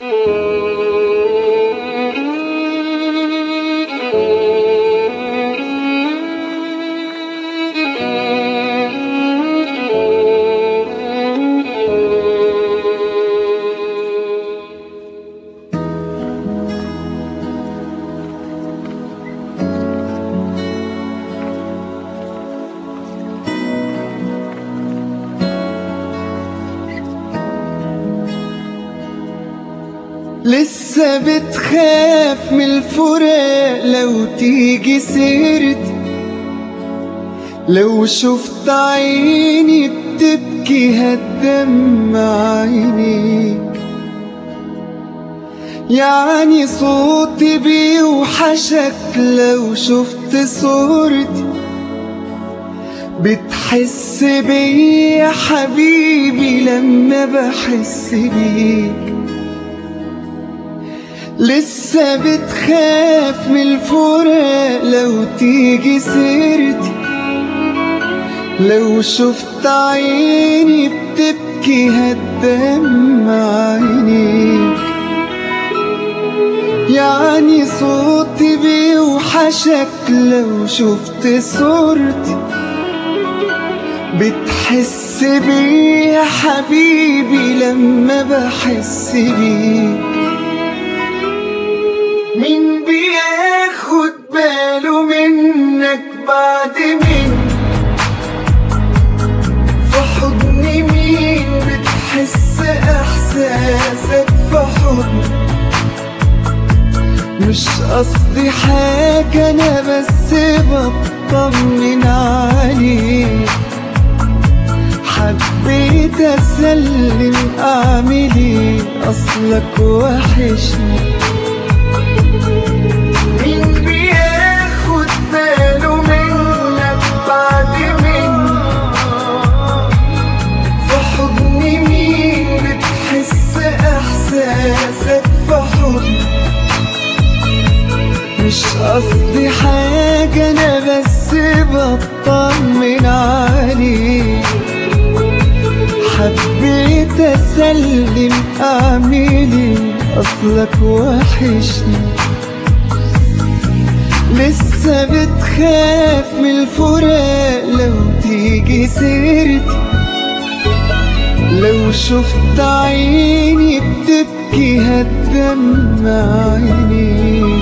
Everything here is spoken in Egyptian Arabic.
لسه بتخاف من الفراق لو تيجي سيرتي لو شفت عيني بتبكي هتدمع عينيك يعني صوتي بيوحشك لو شفت صورتي بتحس بيا حبيبي لما بحس بيك لسه بتخاف من الفراق لو تيجي سيرتي لو شفت عيني بتبكي هتدمع عينيك يعني صوتي بيوحشك لو شفت صورتي بتحس بيا حبيبي لما بحس بيك مين بياخد باله منك بعد مين في حضن مين بتحس احساسك في حضن مش قصدي حاجة انا بس بطمن عليك حبيت اسلم اعمل ايه اصلك وحشني مين بياخد باله منك بعد مين في حضن مين بتحس احساسك في حضن مش قصدي حاجة انا بس بطمن عليك حبيت اسلم اعملي اصلك وحشني لسه بتخاف من الفراق لو تيجي سيرتي لو شفت عيني بتبكي هتدمع عينيك